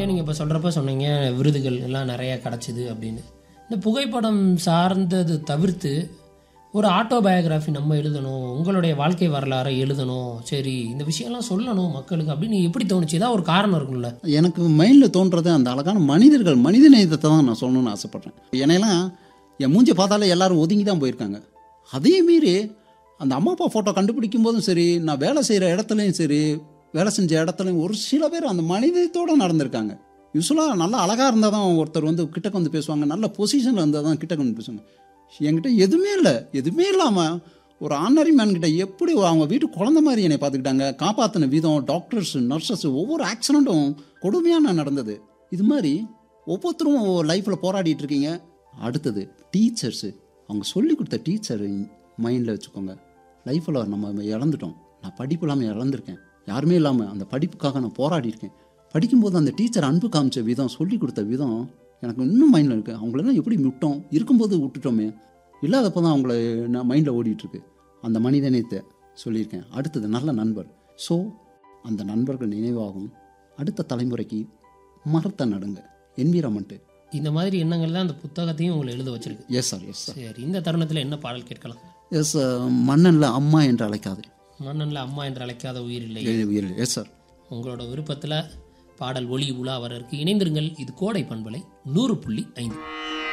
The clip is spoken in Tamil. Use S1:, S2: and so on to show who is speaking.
S1: நீங்கள் இப்போ சொல்கிறப்ப சொன்னீங்க விருதுகள் எல்லாம் நிறைய கிடச்சிது அப்படின்னு இந்த புகைப்படம் சார்ந்தது தவிர்த்து ஒரு ஆட்டோபயோகிராஃபி நம்ம எழுதணும் உங்களுடைய வாழ்க்கை வரலாறை எழுதணும் சரி இந்த விஷயம்லாம் சொல்லணும் மக்களுக்கு அப்படின்னு எப்படி தோணுச்சு ஏதாவது ஒரு காரணம் இருக்கும்ல
S2: எனக்கு மைண்டில் தோன்றது அந்த அழகான மனிதர்கள் மனித நேயத்தை தான் நான் சொல்லணும்னு ஆசைப்பட்றேன் என்னையெல்லாம் என் மூஞ்சி பார்த்தாலே எல்லாரும் ஒதுங்கி தான் போயிருக்காங்க அதே மீறி அந்த அம்மா அப்பா ஃபோட்டோ கண்டுபிடிக்கும் போதும் சரி நான் வேலை செய்கிற இடத்துலையும் சரி வேலை செஞ்ச இடத்துலையும் ஒரு சில பேர் அந்த மனிதத்தோடு நடந்திருக்காங்க யூஸ்வலாக நல்லா அழகாக இருந்தால் தான் ஒருத்தர் வந்து கிட்டக்கு வந்து பேசுவாங்க நல்ல பொசிஷனில் இருந்தால் தான் கிட்டக்கு வந்து பேசுவாங்க என்கிட்ட எதுவுமே இல்லை எதுவுமே இல்லாமல் ஒரு ஆர்டினரி மேன் கிட்ட எப்படி அவங்க வீட்டு குழந்த மாதிரி என்னை பார்த்துக்கிட்டாங்க காப்பாற்றின விதம் டாக்டர்ஸ் நர்சஸ் ஒவ்வொரு ஆக்சிடெண்ட்டும் கொடுமையான நடந்தது இது மாதிரி ஒவ்வொருத்தரும் லைஃப்பில் போராடிட்டு இருக்கீங்க அடுத்தது டீச்சர்ஸு அவங்க சொல்லி கொடுத்த டீச்சர் மைண்டில் வச்சுக்கோங்க லைஃப்பில் நம்ம இழந்துட்டோம் நான் படிப்பு இல்லாமல் இழந்திருக்கேன் யாருமே இல்லாமல் அந்த படிப்புக்காக நான் போராடி இருக்கேன் படிக்கும்போது அந்த டீச்சர் அன்பு காமிச்ச விதம் சொல்லி கொடுத்த விதம் எனக்கு இன்னும் மைண்டில் இருக்குது அவங்களெல்லாம் எப்படி விட்டோம் இருக்கும்போது விட்டுட்டோமே இல்லாதப்போ தான் அவங்கள நான் மைண்டில் ஓடிட்டுருக்கு அந்த மனிதநேயத்தை சொல்லியிருக்கேன் அடுத்தது நல்ல நண்பர் ஸோ அந்த நண்பர்கள் நினைவாகும் அடுத்த தலைமுறைக்கு மரத்தை நடுங்க என்விரான்மெண்ட்டு
S1: இந்த மாதிரி எண்ணங்கள் தான் அந்த புத்தகத்தையும் உங்களை எழுத வச்சிருக்கு
S2: எஸ் சார் எஸ் சார்
S1: சரி இந்த தருணத்தில் என்ன பாடல் கேட்கலாம்
S2: எஸ் மன்னனில் அம்மா என்று அழைக்காது
S1: மன்னன்ல அம்மா என்று அழைக்காத உயிர் இல்லை
S2: எஸ் சார்
S1: உங்களோட விருப்பத்தில் பாடல் ஒளி உலா வர இருக்கு இணைந்திருங்கள் இது கோடை பண்பலை நூறு புள்ளி ஐந்து